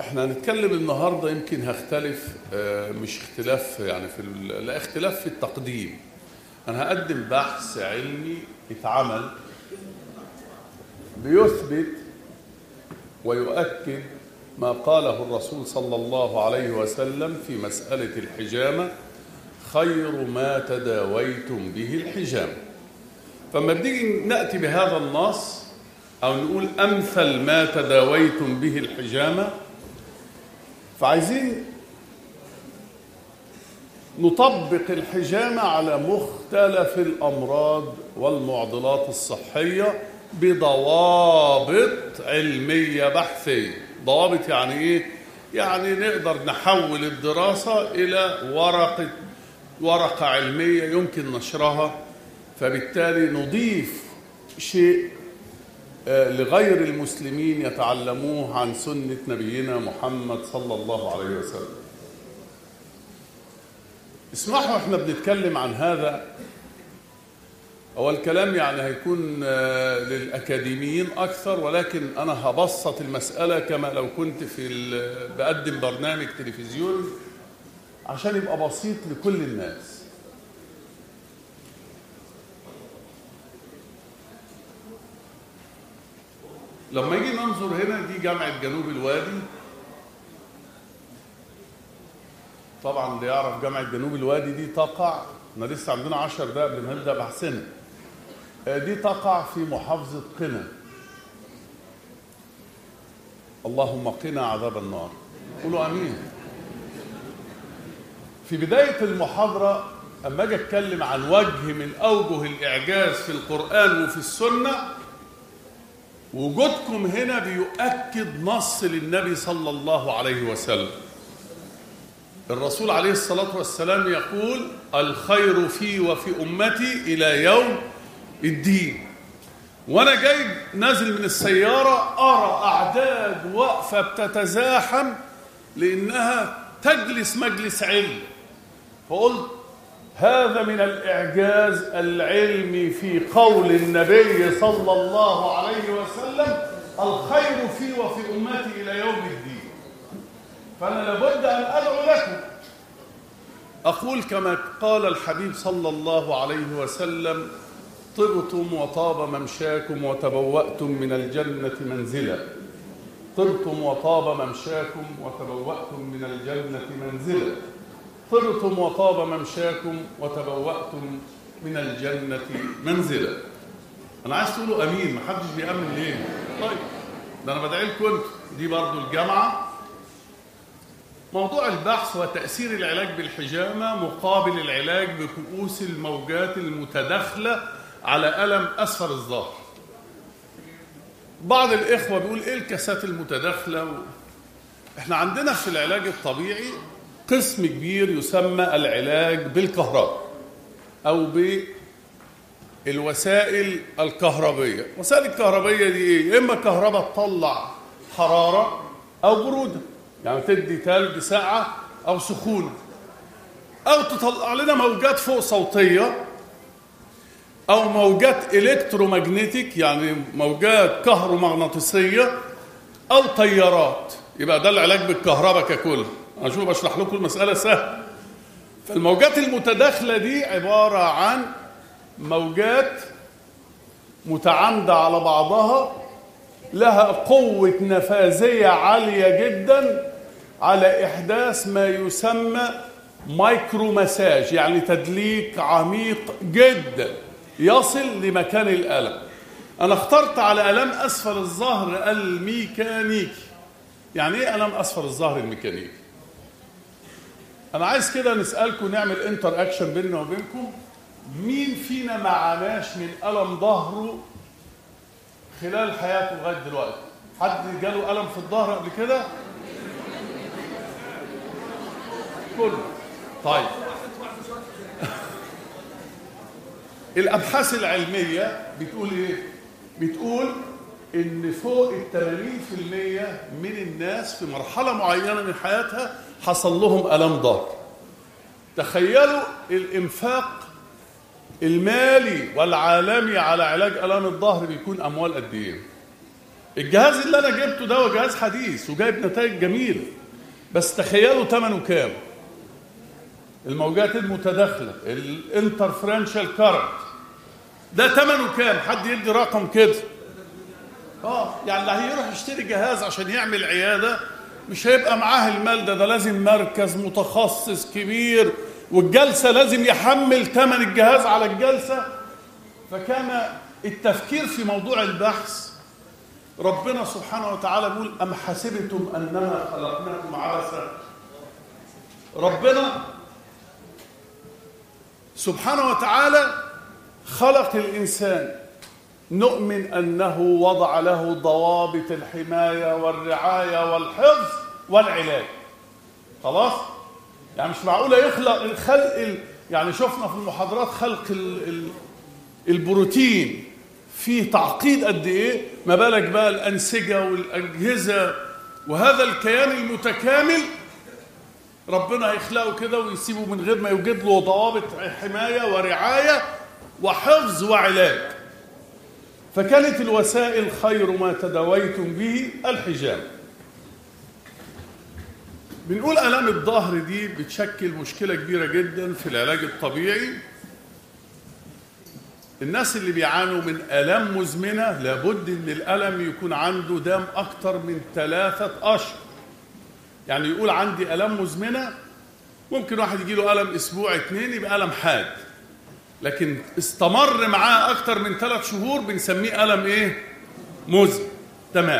احنا هنتكلم النهارده يمكن هختلف آه، مش اختلاف يعني في ال- لا اختلاف في التقديم انا هقدم بحث علمي اتعمل بيثبت ويؤكد ما قاله الرسول صلى الله عليه وسلم في مسألة الحجامة خير ما تداويتم به الحجامة فما بنيجي نأتي بهذا النص أو نقول أمثل ما تداويتم به الحجامة فعايزين نطبق الحجامة على مختلف الأمراض والمعضلات الصحية بضوابط علمية بحثية ضوابط يعني إيه؟ يعني نقدر نحول الدراسة إلى ورقة ورقة علمية يمكن نشرها فبالتالي نضيف شيء آه، لغير المسلمين يتعلموه عن سنة نبينا محمد صلى الله عليه وسلم اسمحوا احنا بنتكلم عن هذا هو الكلام يعني هيكون آه، للأكاديميين أكثر ولكن أنا هبسط المسألة كما لو كنت في ال- بقدم برنامج تلفزيوني عشان يبقى بسيط لكل الناس لما يجي ننظر هنا دي جامعة جنوب الوادي طبعا اللي يعرف جامعة جنوب الوادي دي تقع احنا لسه عندنا 10 دقايق قبل ما نبدأ بحثنا آه، دي تقع في محافظة قنا اللهم قنا عذاب النار قولوا امين في بداية المحاضرة أما أجي أتكلم عن وجه من أوجه الإعجاز في القرآن وفي السنة وجودكم هنا بيؤكد نص للنبي صلى الله عليه وسلم الرسول عليه الصلاة والسلام يقول الخير في وفي أمتي إلى يوم الدين وأنا جاي نازل من السيارة أرى أعداد واقفة بتتزاحم لأنها تجلس مجلس علم فقلت هذا من الإعجاز العلمي في قول النبي صلى الله عليه وسلم الخير في وفي أمتي إلى يوم الدين فأنا لابد أن أدعو لكم أقول كما قال الحبيب صلى الله عليه وسلم طبتم وطاب ممشاكم وتبوأتم من الجنة منزلا طبتم وطاب ممشاكم وتبوأتم من الجنة منزلا طبتم وطاب ممشاكم وتبوأتم من الجنة منزلا أنا عايز تقولوا أمين محدش بيأمن ليه طيب ده أنا بدعي لكم انتوا. دي برضو الجامعة موضوع البحث هو تأثير العلاج بالحجامة مقابل العلاج بكؤوس الموجات المتداخلة على ألم أسفل الظهر بعض الإخوة بيقول إيه الكاسات المتداخلة و... إحنا عندنا في العلاج الطبيعي قسم كبير يسمى العلاج بالكهرباء أو بالوسائل الكهربية الوسائل الكهربية دي إيه؟ يا إما كهرباء تطلع حرارة أو برودة يعني تدي تلج ساعة أو سخونة أو تطلع لنا موجات فوق صوتية أو موجات إلكترومagnetic يعني موجات كهرومغناطيسية أو طيارات يبقى ده العلاج بالكهرباء ككل أنا شوف بشرح لكم المسألة سهلة فالموجات المتداخلة دي عبارة عن موجات متعامدة على بعضها لها قوة نفاذية عالية جدا على إحداث ما يسمى مايكرو مساج يعني تدليك عميق جدا يصل لمكان الألم أنا اخترت على ألم أسفل الظهر الميكانيكي يعني إيه ألم أسفل الظهر الميكانيكي أنا عايز كده نسألكم نعمل انتر أكشن بيننا وبينكم مين فينا ما عاناش من ألم ظهره خلال حياته لغايه دلوقتي حد جاله الم في الظهر قبل كده كله طيب الابحاث العلميه بتقول ايه بتقول ان فوق ال 80% من الناس في مرحله معينه من حياتها حصل لهم الم ظهر تخيلوا الانفاق المالي والعالمي على علاج الام الظهر بيكون اموال قد ايه الجهاز اللي انا جبته ده هو جهاز حديث وجايب نتائج جميله بس تخيلوا ثمنه كام الموجات المتداخله الانترفرنشال كارنت ده ثمنه كام حد يدي رقم كده اه يعني اللي هيروح يشتري جهاز عشان يعمل عياده مش هيبقى معاه المال ده ده لازم مركز متخصص كبير والجلسه لازم يحمل ثمن الجهاز على الجلسه فكان التفكير في موضوع البحث ربنا سبحانه وتعالى بيقول أم حسبتم أنما خلقناكم عبثا ربنا سبحانه وتعالى خلق الإنسان نؤمن أنه وضع له ضوابط الحماية والرعاية والحفظ والعلاج خلاص يعني مش معقولة يخلق الخلق يعني شفنا في المحاضرات خلق ال ال البروتين فيه تعقيد قد ايه ما بالك بقى الانسجه والاجهزه وهذا الكيان المتكامل ربنا هيخلقه كده ويسيبه من غير ما يوجد له ضوابط حمايه ورعايه وحفظ وعلاج فكانت الوسائل خير ما تداويتم به الحجاب بنقول الام الظهر دي بتشكل مشكله كبيره جدا في العلاج الطبيعي الناس اللي بيعانوا من آلام مزمنة لابد إن الألم يكون عنده دام أكتر من ثلاثة أشهر يعني يقول عندي آلام مزمنة ممكن واحد يجي له ألم أسبوع اتنين يبقى ألم حاد لكن استمر معاه أكتر من ثلاث شهور بنسميه ألم إيه؟ مزمن تمام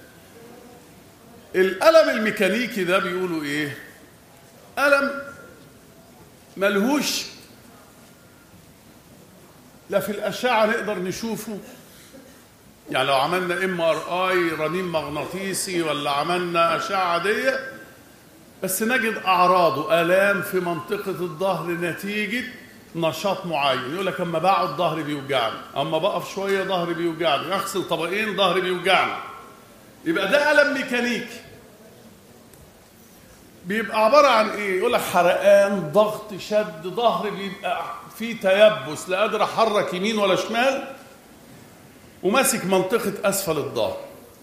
الألم الميكانيكي ده بيقولوا إيه؟ ألم ملهوش لا في الأشعة نقدر نشوفه يعني لو عملنا ام ار اي رنين مغناطيسي ولا عملنا أشعة عادية بس نجد أعراضه آلام في منطقة الظهر نتيجة نشاط معين يقول لك اما بقعد ظهري بيوجعني اما بقف شويه ظهري بيوجعني اغسل طبقين ظهري بيوجعني يبقى ده الم ميكانيكي بيبقى عباره عن ايه يقول لك حرقان ضغط شد ظهري بيبقى فيه تيبس لا قادر احرك يمين ولا شمال وماسك منطقه اسفل الظهر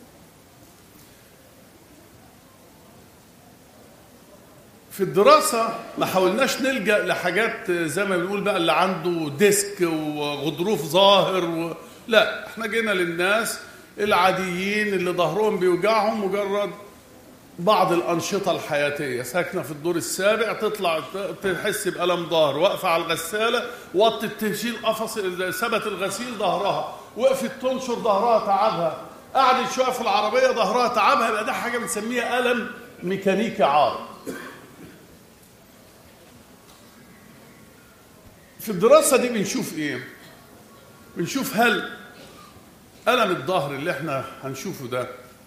في الدراسة ما حاولناش نلجأ لحاجات زي ما بنقول بقى اللي عنده ديسك وغضروف ظاهر و... لا احنا جينا للناس العاديين اللي ظهرهم بيوجعهم مجرد بعض الأنشطة الحياتية ساكنة في الدور السابع تطلع تحس بألم ظهر واقفة على الغسالة وطت تشيل قفص ثبت الغسيل ظهرها وقفت تنشر ظهرها تعبها قعدت شوية في العربية ظهرها تعبها يبقى ده حاجة بنسميها ألم ميكانيكي عارض في الدراسة دي بنشوف ايه بنشوف هل ألم الظهر اللي احنا هنشوفه ده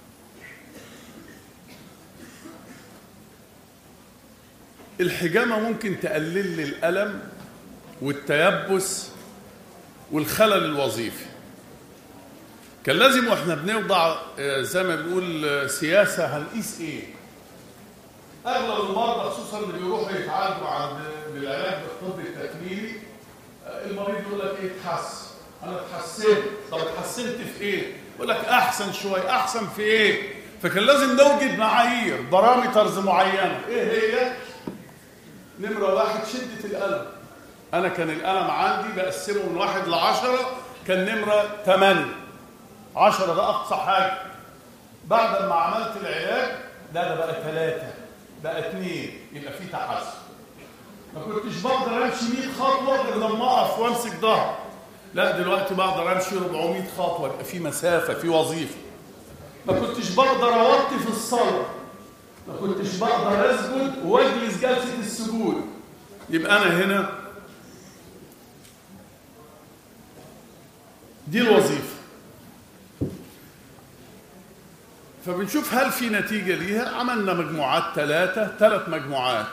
الحجامة ممكن تقلل لي الألم والتيبس والخلل الوظيفي كان لازم واحنا بنوضع زي ما بنقول سياسة هنقيس ايه اغلب المرضى خصوصا اللي بيروحوا يتعالجوا عند بالعلاج بالطب التكميلي المريض يقول لك ايه اتحسن انا اتحسنت طب اتحسنت في ايه يقول لك احسن شويه احسن في ايه فكان لازم نوجد معايير بارامترز معينه ايه هي نمره واحد شده الالم انا كان الالم عندي بقسمه من واحد لعشرة كان نمره ثمانية عشرة ده اقصى حاجه بعد ما عملت العلاج لا ده بقى ثلاثة بقى اثنين يبقى في تحسن ما كنتش بقدر امشي 100 خطوه غير لما اقف وامسك ظهر لا دلوقتي بقدر امشي 400 خطوه يبقى في مسافه في وظيفه ما كنتش بقدر اوطي في الصلاه ما كنتش بقدر اسجد واجلس جلسه السجود يبقى انا هنا دي الوظيفه فبنشوف هل في نتيجه ليها عملنا مجموعات ثلاثه ثلاث مجموعات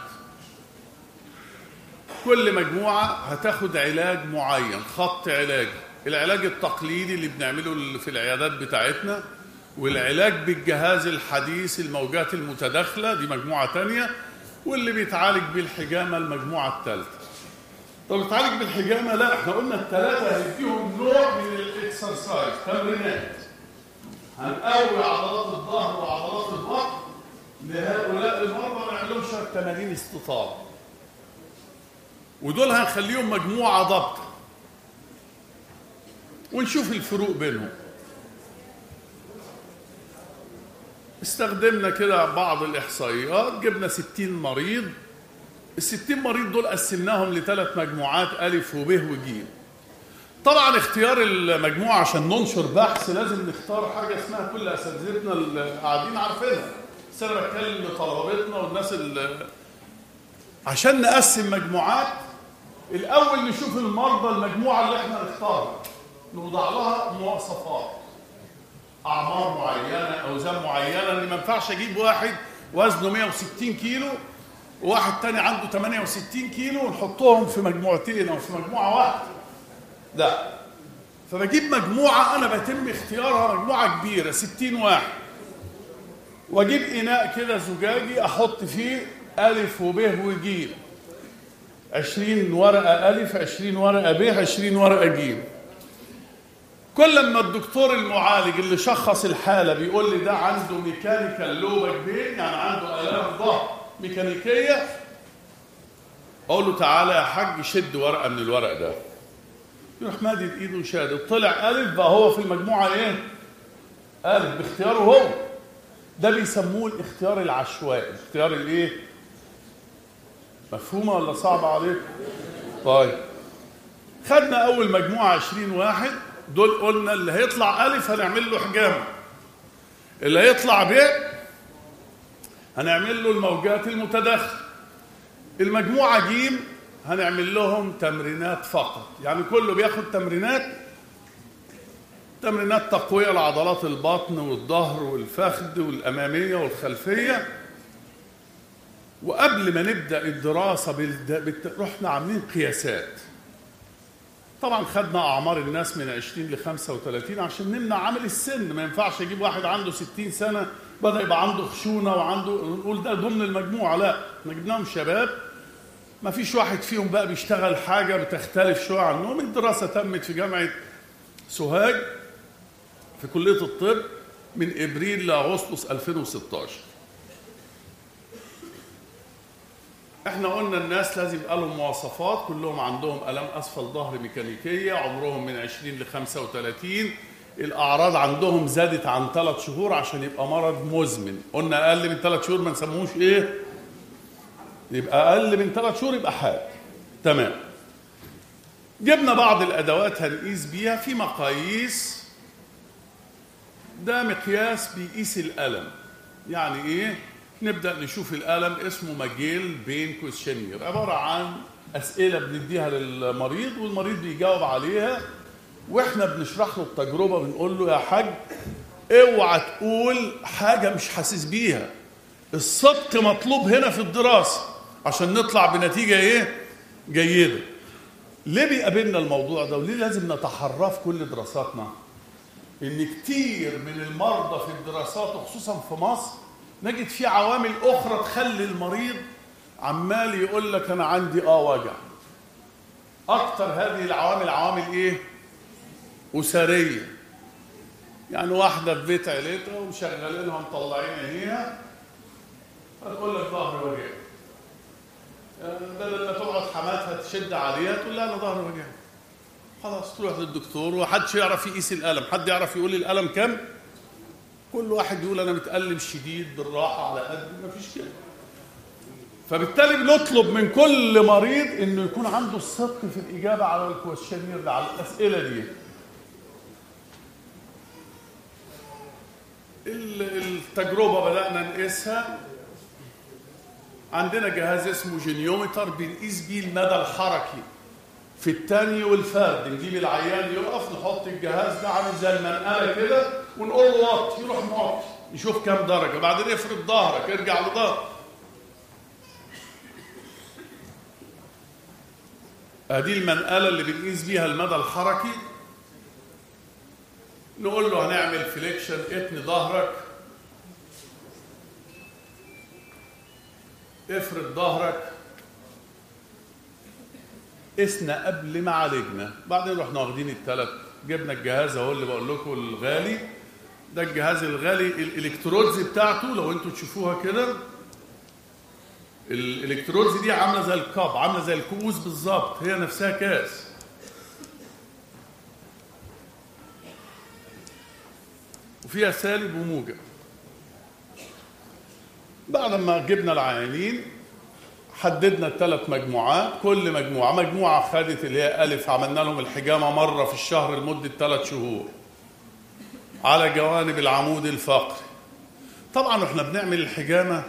كل مجموعة هتاخد علاج معين خط علاج العلاج التقليدي اللي بنعمله في العيادات بتاعتنا والعلاج بالجهاز الحديث الموجات المتداخلة دي مجموعة تانية واللي بيتعالج بالحجامة المجموعة الثالثة طب بيتعالج بالحجامة لا احنا قلنا الثلاثة هيديهم نوع من الاكسرسايز تمرينات هنقوي عضلات الظهر وعضلات البطن لهؤلاء المرضى نعمل لهم شويه تمارين استطاله ودول هنخليهم مجموعه ضبط ونشوف الفروق بينهم استخدمنا كده بعض الإحصائيات جبنا 60 مريض ال 60 مريض دول قسمناهم لثلاث مجموعات ألف وب وج طبعا اختيار المجموعة عشان ننشر بحث لازم نختار حاجة اسمها كل أساتذتنا اللي قاعدين عارفينها بس أنا بتكلم لطلبتنا والناس اللي عشان نقسم مجموعات الأول نشوف المرضى المجموعة اللي احنا نختارها نوضع لها مواصفات اعمار معينه اوزان معينه ان ما ينفعش اجيب واحد وزنه 160 كيلو وواحد تاني عنده 68 كيلو ونحطهم في مجموعتين او في مجموعه واحده لا فبجيب مجموعه انا بتم اختيارها مجموعه كبيره 60 واحد واجيب اناء كده زجاجي احط فيه الف وب وج 20 ورقه الف 20 ورقه ب 20 ورقه ج كل ما الدكتور المعالج اللي شخص الحالة بيقول لي ده عنده ميكانيكال لو باك بين يعني عنده آلام ظهر ميكانيكية أقول له تعالى يا حاج شد ورقة من الورق ده يروح مادد إيده وشادد طلع ألف بقى هو في المجموعة إيه؟ ألف باختياره هو ده بيسموه الاختيار العشوائي الاختيار الإيه؟ مفهومة ولا صعبة عليك؟ طيب خدنا أول مجموعة 20 واحد دول قلنا اللي هيطلع ألف هنعمل له حجامة اللي هيطلع ب هنعمل له الموجات المتداخلة المجموعة ج هنعمل لهم تمرينات فقط يعني كله بياخد تمرينات تمرينات تقوية لعضلات البطن والظهر والفخذ والأمامية والخلفية وقبل ما نبدأ الدراسة بالد... بالت... رحنا عاملين قياسات طبعا خدنا اعمار الناس من 20 ل 35 عشان نمنع عامل السن ما ينفعش اجيب واحد عنده 60 سنه بدا يبقى عنده خشونه وعنده نقول ده ضمن المجموعه لا احنا جبناهم شباب ما فيش واحد فيهم بقى بيشتغل حاجه بتختلف شويه عنهم الدراسه تمت في جامعه سوهاج في كليه الطب من ابريل لاغسطس 2016 احنا قلنا الناس لازم يبقى لهم مواصفات كلهم عندهم الام اسفل ظهر ميكانيكيه عمرهم من 20 ل 35 الاعراض عندهم زادت عن ثلاث شهور عشان يبقى مرض مزمن قلنا اقل من ثلاث شهور ما نسموهوش ايه يبقى اقل من ثلاث شهور يبقى حاد تمام جبنا بعض الادوات هنقيس بيها في مقاييس ده مقياس بيقيس الالم يعني ايه نبدا نشوف الالم اسمه ماجيل بين كويشنير عباره عن اسئله بنديها للمريض والمريض بيجاوب عليها واحنا بنشرح له التجربه بنقول له يا حاج اوعى تقول حاجه مش حاسس بيها الصدق مطلوب هنا في الدراسه عشان نطلع بنتيجه ايه جيده ليه بيقابلنا الموضوع ده وليه لازم نتحراه في كل دراساتنا ان كتير من المرضى في الدراسات وخصوصا في مصر نجد في عوامل اخرى تخلي المريض عمال يقول لك انا عندي اه وجع اكتر هذه العوامل عوامل ايه اسريه يعني واحده في بيت عيلتها ومشغلينها مطلعين عينيها هتقول لك ظهر وجع بدل ما تقعد حماتها تشد عليها تقول لها انا ظهر وجع خلاص تروح للدكتور وحدش يعرف يقيس الالم حد يعرف يقول لي الالم كام كل واحد يقول انا متالم شديد بالراحه على قد ما فيش كده فبالتالي بنطلب من كل مريض انه يكون عنده الصدق في الاجابه على الكويشنير ده على الاسئله دي التجربه بدانا نقيسها عندنا جهاز اسمه جينيومتر بنقيس بيه المدى الحركي في الثاني والفرد نجيب العيان يقف نحط الجهاز ده عامل زي المنقله كده ونقول له وطي يروح موطي يشوف كام درجه بعدين افرد ظهرك ارجع لظهرك ادي المنقله اللي بنقيس بيها المدى الحركي نقول له هنعمل فليكشن اتني ظهرك افرد ظهرك قسنا قبل ما عالجنا بعدين رحنا واخدين الثلاث جبنا الجهاز اهو اللي بقول لكم الغالي ده الجهاز الغالي الالكترودز بتاعته لو انتوا تشوفوها كده الالكترودز دي عامله زي الكاب عامله زي الكؤوس بالظبط هي نفسها كاس وفيها سالب وموجب بعد ما جبنا العيانين حددنا الثلاث مجموعات كل مجموعة مجموعة خدت اللي هي ألف عملنا لهم الحجامة مرة في الشهر لمدة ثلاث شهور على جوانب العمود الفقري طبعا احنا بنعمل الحجامة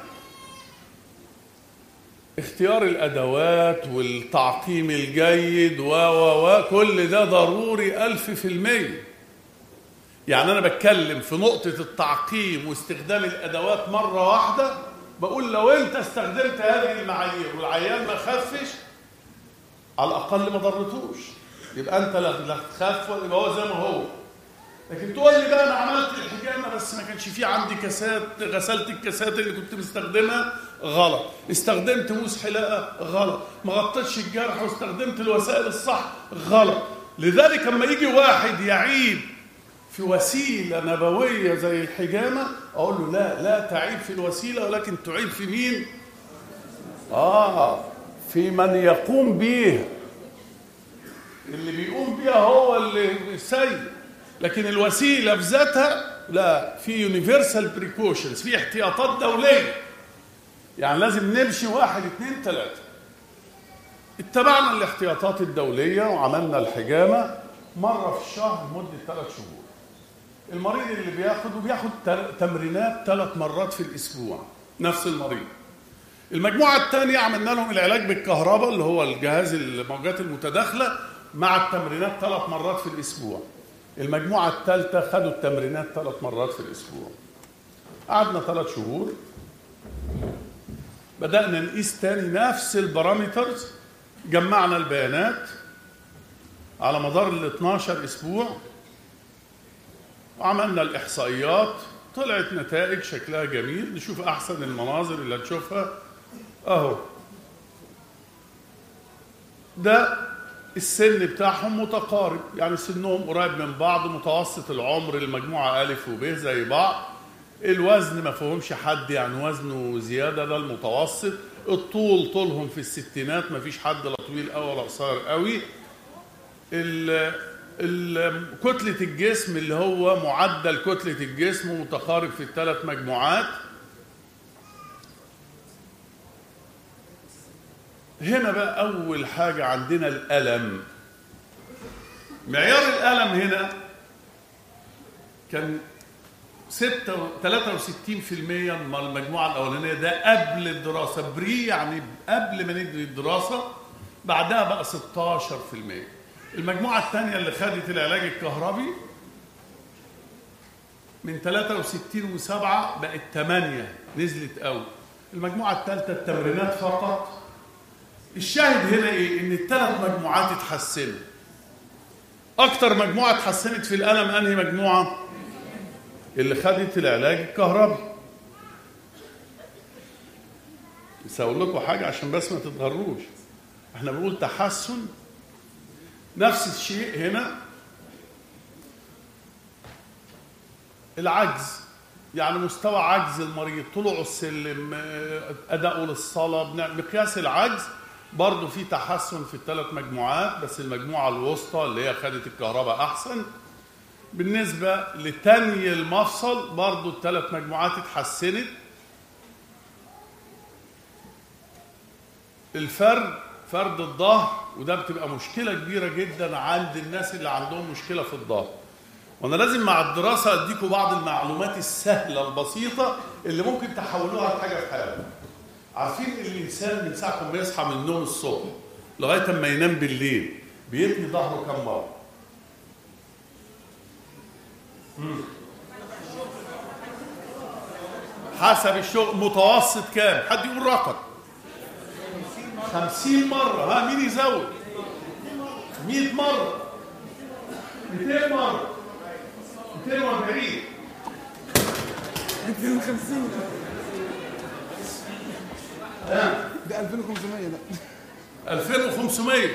اختيار الأدوات والتعقيم الجيد و و و كل ده ضروري ألف في المية يعني أنا بتكلم في نقطة التعقيم واستخدام الأدوات مرة واحدة بقول لو أنت استخدمت هذه المعايير والعيان ما خفش على الأقل ما ضرتوش يبقى أنت لا تخاف يبقى هو زي ما هو لكن تقول لي بقى انا عملت الحجامه بس ما كانش في عندي كاسات غسلت الكاسات اللي كنت مستخدمها غلط استخدمت موس حلاقه غلط ما غطيتش الجرح واستخدمت الوسائل الصح غلط لذلك اما يجي واحد يعيب في وسيله نبويه زي الحجامه اقول له لا لا تعيب في الوسيله ولكن تعيب في مين اه في من يقوم بيها اللي بيقوم بيها هو اللي سيء لكن الوسيله بذاتها لا في يونيفرسال بريكوشنز في احتياطات دوليه يعني لازم نمشي واحد اثنين ثلاثه اتبعنا الاحتياطات الدوليه وعملنا الحجامه مره في الشهر لمده ثلاث شهور المريض اللي بياخد وبياخد تمرينات ثلاث مرات في الاسبوع نفس المريض المجموعه الثانيه عملنا لهم العلاج بالكهرباء اللي هو الجهاز الموجات المتداخله مع التمرينات ثلاث مرات في الاسبوع المجموعة الثالثة خدوا التمرينات ثلاث مرات في الأسبوع قعدنا ثلاث شهور بدأنا نقيس تاني نفس البارامترز جمعنا البيانات على مدار ال 12 أسبوع وعملنا الإحصائيات طلعت نتائج شكلها جميل نشوف أحسن المناظر اللي هتشوفها أهو ده السن بتاعهم متقارب يعني سنهم قريب من بعض متوسط العمر المجموعة ألف وب زي بعض الوزن ما فيهمش حد يعني وزنه زيادة ده المتوسط الطول طولهم في الستينات ما فيش حد لا طويل أوي ولا قصير قوي كتلة الجسم اللي هو معدل كتلة الجسم متقارب في الثلاث مجموعات هنا بقى أول حاجة عندنا الألم معيار الألم هنا كان 6 63% من المجموعة الأولانية ده قبل الدراسة بري يعني قبل ما ندري الدراسة بعدها بقى 16% المجموعة الثانية اللي خدت العلاج الكهربي من 63 و7 بقت 8 نزلت قوي المجموعة الثالثة التمرينات فقط الشاهد هنا ايه ان الثلاث مجموعات اتحسنوا اكتر مجموعه اتحسنت في الالم انهي مجموعه اللي خدت العلاج الكهربي بس هقول لكم حاجه عشان بس ما تتغروش احنا بنقول تحسن نفس الشيء هنا العجز يعني مستوى عجز المريض طلوعه السلم اداؤه للصلاه مقياس العجز برضه في تحسن في الثلاث مجموعات بس المجموعة الوسطى اللي هي خدت الكهرباء أحسن بالنسبة لتاني المفصل برضه الثلاث مجموعات اتحسنت الفرد فرد الظهر وده بتبقى مشكلة كبيرة جدا عند الناس اللي عندهم مشكلة في الظهر وانا لازم مع الدراسة اديكم بعض المعلومات السهلة البسيطة اللي ممكن تحولوها لحاجة في حياتكم عارفين الانسان من ساعه ما يصحى من النوم الصبح لغايه ما ينام بالليل بيتني ظهره كم مره حسب الشغل متوسط كام حد يقول رقم خمسين مرة ها مين يزود مئة مرة مئتين مرة مئتين واربعين 250 ها ده 2500 ده 2500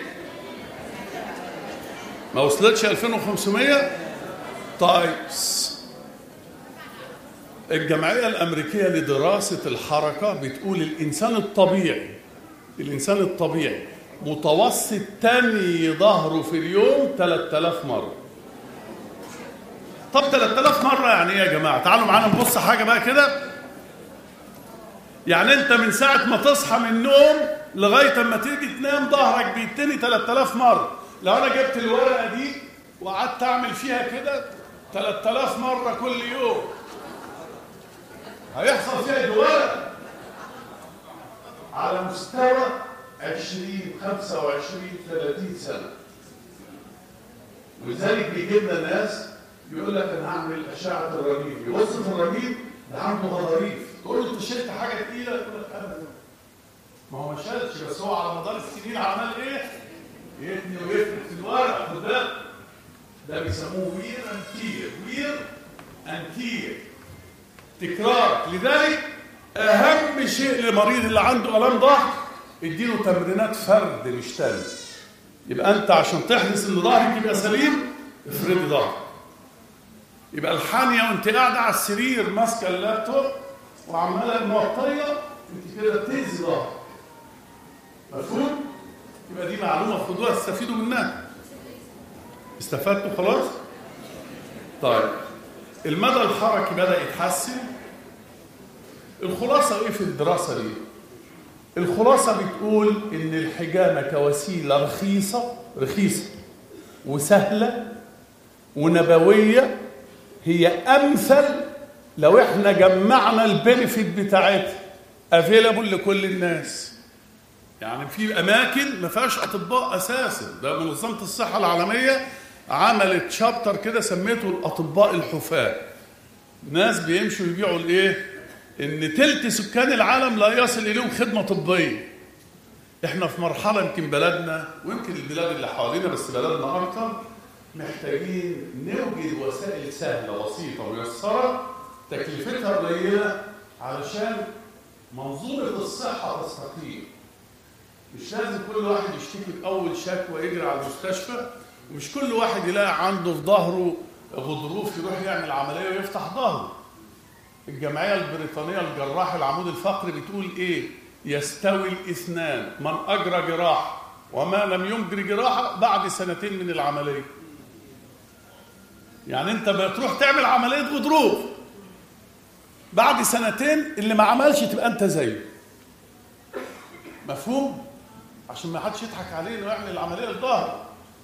ما وصلتش 2500 طيب الجمعية الأمريكية لدراسة الحركة بتقول الإنسان الطبيعي الإنسان الطبيعي متوسط تاني ظهره في اليوم 3000 مرة طب 3000 مرة يعني إيه يا جماعة؟ تعالوا معانا نبص حاجة بقى كده يعني أنت من ساعة ما تصحى من النوم لغاية أما تيجي تنام ظهرك بيتني 3000 مرة لو أنا جبت الورقة دي وقعدت أعمل فيها كده 3000 مرة كل يوم هيحصل فيها دوالة على مستوى 20 25 30 سنة ولذلك بيجي لنا ناس يقول لك انا هعمل اشعه الرنين يبص في الرنين ده عنده غضاريف تقول له انت شلت حاجه تقيله يقول لك ابدا ما هو ما شالش بس هو على مدار السنين عمل ايه؟ يبني ويفرد في الورق خد بالك ده بيسموه وير انتير وير انتير تكرار لذلك اهم شيء للمريض اللي عنده الام ظهر اديله تمرينات فرد مش تاني يبقى انت عشان تحرص ان ظهرك يبقى سليم افردي ظهرك يبقى الحانيه وانت قاعده على السرير ماسكه اللابتوب وعماله موطيه انت كده بتاذي ظهرك مفهوم؟ يبقى دي معلومه خدوها استفيدوا منها استفدتوا خلاص؟ طيب المدى الحركي بدأ يتحسن الخلاصة ايه في الدراسة دي؟ الخلاصة بتقول ان الحجامة كوسيلة رخيصة رخيصة وسهلة ونبوية هي امثل لو احنا جمعنا البنفيت بتاعتها افيلابل لكل الناس يعني في اماكن ما فيهاش اطباء اساسا ده منظمه الصحه العالميه عملت شابتر كده سميته الاطباء الحفاة ناس بيمشوا يبيعوا الايه ان تلت سكان العالم لا يصل اليهم خدمه طبيه احنا في مرحله يمكن بلدنا ويمكن البلاد اللي حوالينا بس بلدنا اكتر محتاجين نوجد وسائل سهله بسيطه ميسره تكلفتها قليله علشان منظومه الصحه تستقيم مش لازم كل واحد يشتكي باول شكوى يجري على المستشفى ومش كل واحد يلاقي عنده في ظهره غضروف يروح يعمل عمليه ويفتح ظهره الجمعيه البريطانيه الجراح العمود الفقري بتقول ايه يستوي الاثنان من اجرى جراحه وما لم يجري جراحه بعد سنتين من العمليه يعني انت بتروح تعمل عمليه غضروف بعد سنتين اللي ما عملش تبقى انت زيه مفهوم عشان ما حدش يضحك عليه انه يعمل العمليه للظهر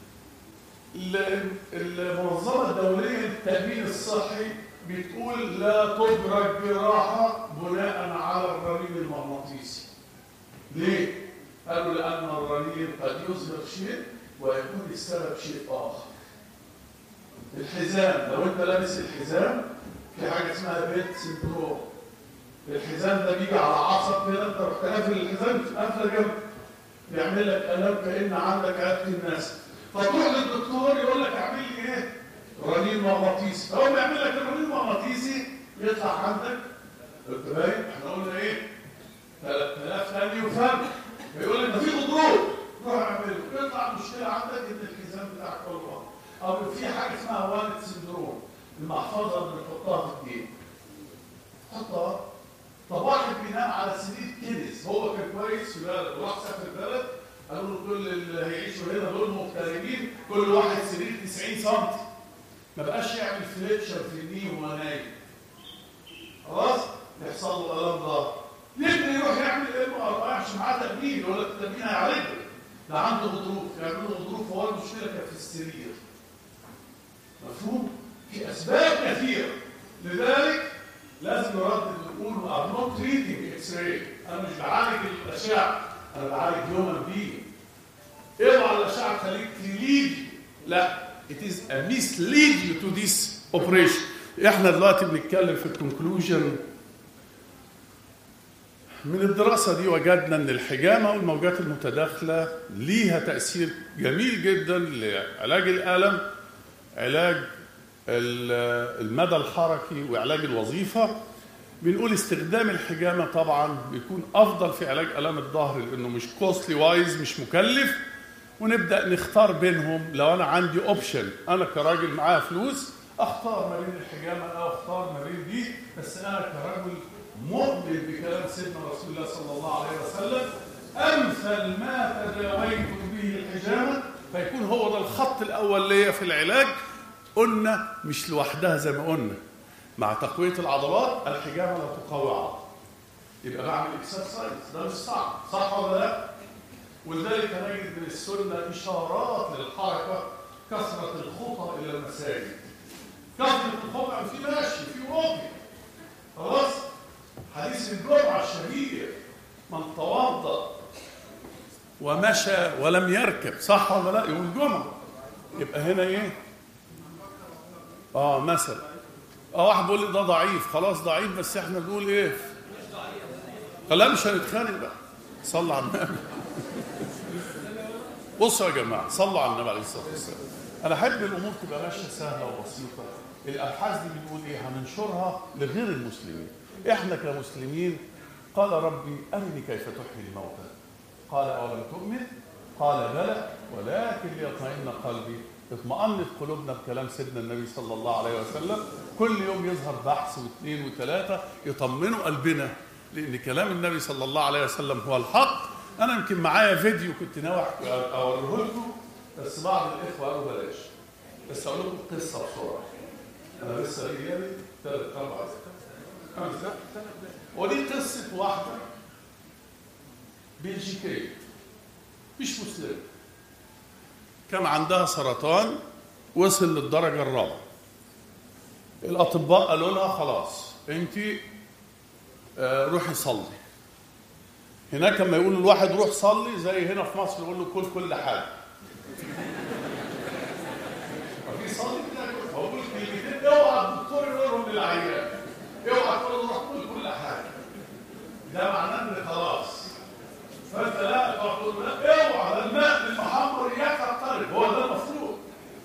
المنظمه الدوليه للتامين الصحي بتقول لا تدرك جراحه بناء على الرنين المغناطيسي ليه قالوا لان الرنين قد يظهر شيء ويكون السبب شيء اخر الحزام لو انت لابس الحزام في حاجه اسمها بيت سندروم الحزام ده بيجي على عصب كده انت رحت قافل الحزام قافله جنب بيعمل لك الام كان عندك عيادة الناس فتروح للدكتور يقول لك اعمل لي ايه؟ رنين مغناطيسي فهو بيعمل لك الرنين المغناطيسي يطلع عندك قلت باين احنا قلنا ايه؟ 3000 ثانيه وفرق فيقول لك ده في غضروف روح اعمله يطلع المشكله عندك ان الحزام بتاعك كله او في حاجه اسمها والد سندروم المحفظه اللي بنحطها في الجيب حطها طب واحد بينام على سرير كنس هو كان كويس في بلد وراح سافر البلد قالوا له كل اللي هيعيشوا هنا دول مغتربين كل واحد سرير 90 سم ما بقاش يعمل فليكشر في النيه وهو نايم خلاص يحصل له الام ظهر يبني يروح يعمل ام ار اي عشان معاه تأمين يقول لك التأمين هيعالجه ده عنده غضروف يعملوا غضروف هو المشكله كانت في السرير مفهوم؟ في اسباب كثيره لذلك لازم نردد ونقول ار نوت تريتنج اكس راي انا مش بعالج الاشعه انا بعالج هيومن بينج اوعى الاشعه تخليك تليد لا it is a mislead you to this operation احنا دلوقتي بنتكلم في الكونكلوجن من الدراسة دي وجدنا أن الحجامة والموجات المتداخلة ليها تأثير جميل جدا لعلاج الألم علاج المدى الحركي وعلاج الوظيفة بنقول استخدام الحجامة طبعا بيكون أفضل في علاج ألم الظهر لأنه مش كوستلي وايز مش مكلف ونبدأ نختار بينهم لو أنا عندي أوبشن أنا كراجل معايا فلوس اختار ما بين الحجامه او اختار ما بين دي بس انا كرجل مؤمن بكلام سيدنا رسول الله صلى الله عليه وسلم امثل ما تداويت به الحجامه فيكون هو ده الخط الاول ليا في العلاج قلنا مش لوحدها زي ما قلنا مع تقويه العضلات الحجامه لا تقوي عضل يبقى بعمل اكسرسايز ده مش صعب صح ولا لا؟ ولذلك نجد من السنه اشارات للحركه كثره الخطى الى المساجد كثره الخطى في ماشي في واقي خلاص حديث الجمعه الشهير من توضا ومشى ولم يركب صح ولا لا يوم الجمعه يبقى هنا ايه اه مثلا اه واحد بيقول لي ده ضعيف خلاص ضعيف بس احنا بنقول ايه لا مش هنتخانق بقى صلى على النبي بصوا يا جماعه صلوا على النبي عليه الصلاه والسلام انا احب الامور تبقى ماشيه سهله وبسيطه الابحاث دي بنقول ايه هننشرها لغير المسلمين احنا كمسلمين قال ربي ارني كيف تحيي الموتى قال اولم تؤمن قال بلى ولكن ليطمئن قلبي اطمأنت قلوبنا بكلام سيدنا النبي صلى الله عليه وسلم كل يوم يظهر بحث واثنين وثلاثه يطمنوا قلبنا لان كلام النبي صلى الله عليه وسلم هو الحق انا يمكن معايا فيديو كنت ناوي اوريه لكم بس بعض الاخوه قالوا بلاش بس اقول لكم قصه بسرعه انا لسه ايامي ثلاث اربع خمسه ودي قصه واحده بلجيكيه مش مسلمه كان عندها سرطان وصل للدرجه الرابعه الاطباء قالوا لها خلاص انت آه روحي صلي هناك لما يقول الواحد روح صلي زي هنا في مصر يقول له كل كل حاجه ففي صلي بتاكل فهو بيقول كلمتين اوعى الدكتور يقولهم للعيان اوعى تقول له روح كل كل حاجه ده معناه ان خلاص فانت لا تقول لا اوعى ده الماء المحمر اياك تقترب هو ده المفروض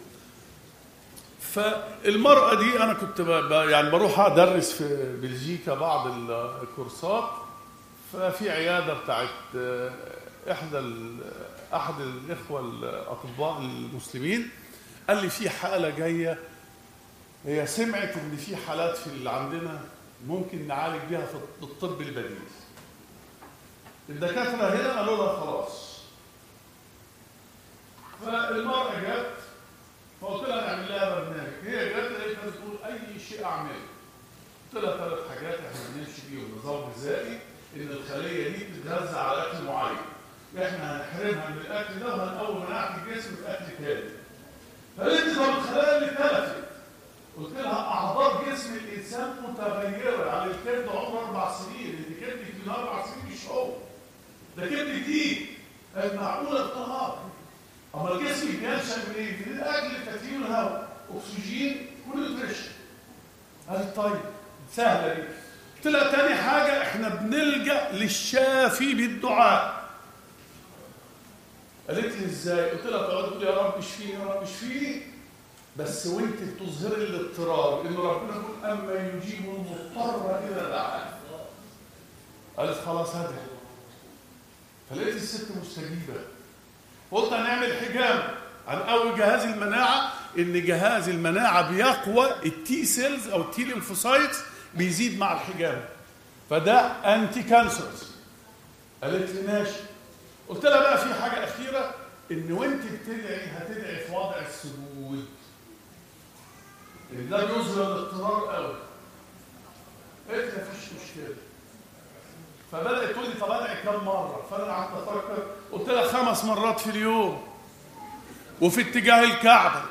فالمرأة دي أنا كنت ب... ب... يعني بروح أدرس في بلجيكا بعض الكورسات ففي عيادة بتاعت إحدى ال... أحد الإخوة الأطباء المسلمين قال لي في حالة جاية هي سمعت إن في حالات في اللي عندنا ممكن نعالج بيها في الطب البديل الدكاترة هنا قالوا لها خلاص فالمرأة جت فقلت لها نعمل لها برنامج هي جت لقيتها بتقول اي شيء اعمله قلت لها ثلاث حاجات احنا بنمشي بيهم نظام غذائي ان الخليه دي بتتغذى على اكل معين احنا هنحرمها من الاكل ده وهنقوم مناعه الجسم باكل تاني فقالت لي طب الخلايا اللي اتلفت قلت لها اعضاء جسم الانسان متغيره يعني الكبد عمره اربع سنين انت كبدك من اربع سنين مش هو ده كبد جديد معقوله الطهاره اما الجسم بينشا من ايه؟ من الاكل تكوين الهواء اكسجين ونيوتريشن قالت طيب سهله دي قلت لها تاني حاجه احنا بنلجا للشافي بالدعاء قالت لي ازاي؟ قلت لها تقعد تقول يا رب اشفيني يا رب اشفيني بس وانت بتظهري الاضطرار ان ربنا يقول اما يجيب المضطر اذا دعاه قالت خلاص هدعي فلقيت الست مستجيبه قلت هنعمل حجام هنقوي جهاز المناعه ان جهاز المناعه بيقوى التي سيلز او التي ليمفوسايتس بيزيد مع الحجام فده انتي كانسرز قالت لي ماشي قلت لها بقى في حاجه اخيره ان وانت بتدعي هتدعي في وضع السجود ده بيظهر الاضطرار قوي قالت لي مفيش مشكله فبدات تقول لي طب ادعي كم مره فانا قعدت افكر قلت لها خمس مرات في اليوم وفي اتجاه الكعبه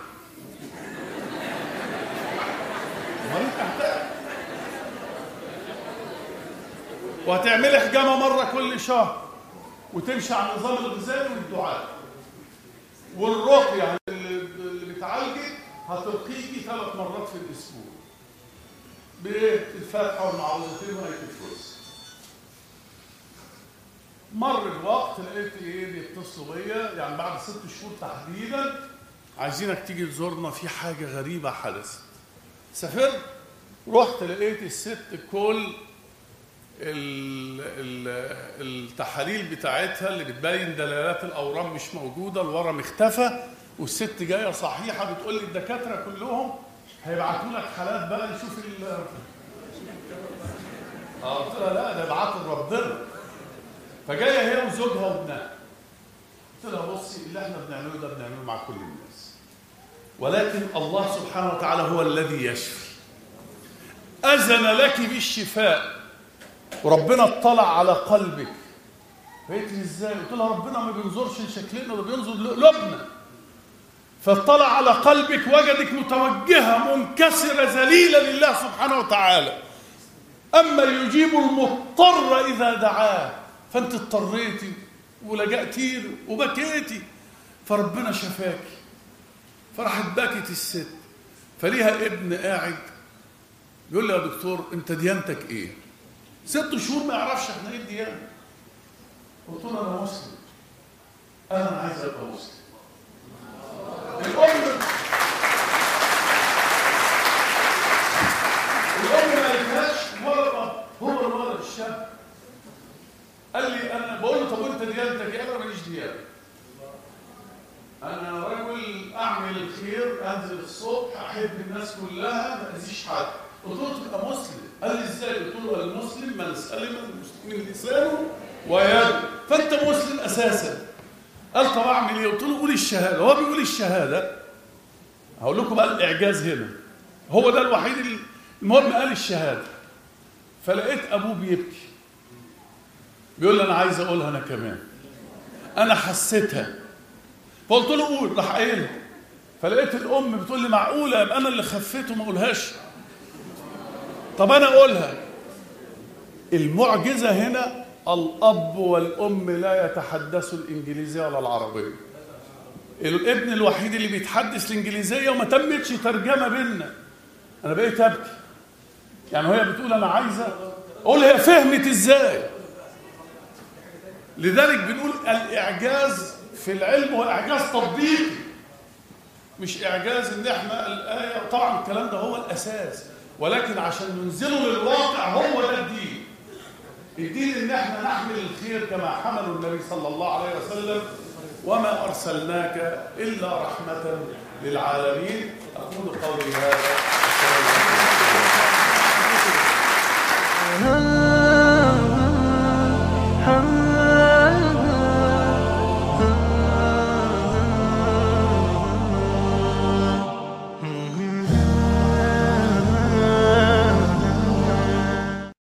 وهتعملي حجامه مره كل شهر وتمشي على النظام الغذائي والدعاء والرقيه اللي بتعالجك هترقيكي ثلاث مرات في الاسبوع بالفاتحه والمعوذتين وآية الكرسي مر الوقت لقيت ايه بيتصلوا بيا يعني بعد ست شهور تحديدا عايزينك تيجي تزورنا في حاجه غريبه حدثت سافرت رحت لقيت الست كل ال ال التحاليل بتاعتها اللي بتبين دلالات الاورام مش موجوده الورم اختفى والست جايه صحيحه بتقول لي الدكاتره كلهم هيبعتوا لك حالات بقى نشوف ال اه قلت لها لا ده ابعتوا لربنا فجايه هي وزوجها وابنها قلت لها بصي اللي احنا بنعمله ده بنعمله مع كل الناس ولكن الله سبحانه وتعالى هو الذي يشفي أذن لك بالشفاء وربنا اطلع على قلبك قالت لي ازاي؟ قلت لها ربنا ما بينظرش لشكلنا ده بينظر لقلوبنا فاطلع على قلبك وجدك متوجهه منكسره ذليله لله سبحانه وتعالى اما يجيب المضطر اذا دعاه فانت اضطريتي ولجأتي له وبكيتي فربنا شفاكي فراحت بكت الست فليها ابن قاعد يقول لي يا دكتور انت ديانتك ايه ست شهور ما يعرفش احنا ايه الديانه قلت له انا مسلم انا عايز ابقى مسلم الام الام ما قالتهاش مره هو الولد الشاب قال لي انا بقول له طب وانت ديانتك ايه؟ انا ماليش ديانه انا رجل اعمل الخير انزل الصبح احب الناس كلها ما اذيش حد قلت له تبقى مسلم قال لي ازاي قلت له المسلم من سلم المسلمين لسانه ويده فانت مسلم اساسا قال طب اعمل ايه قلت له قول الشهاده هو بيقول الشهاده هقول لكم بقى الاعجاز هنا هو ده الوحيد اللي المهم قال الشهاده فلقيت ابوه بيبكي بيقول لي انا عايز اقولها انا كمان انا حسيتها فقلت له قول راح قايلها فلقيت الام بتقول لي معقوله يبقى انا اللي خفيت وما اقولهاش طب انا اقولها المعجزه هنا الاب والام لا يتحدثوا الانجليزيه ولا العربيه الابن الوحيد اللي بيتحدث الانجليزيه وما تمتش ترجمه بينا انا بقيت ابكي يعني وهي بتقول انا عايزه اقول هي فهمت ازاي لذلك بنقول الاعجاز في العلم هو اعجاز تطبيقي مش اعجاز ان احنا الايه طبعا الكلام ده هو الاساس ولكن عشان ننزله للواقع هو ده الدين الدين ان احنا نحمل الخير كما حمله النبي صلى الله عليه وسلم وما ارسلناك الا رحمه للعالمين اقول قولي هذا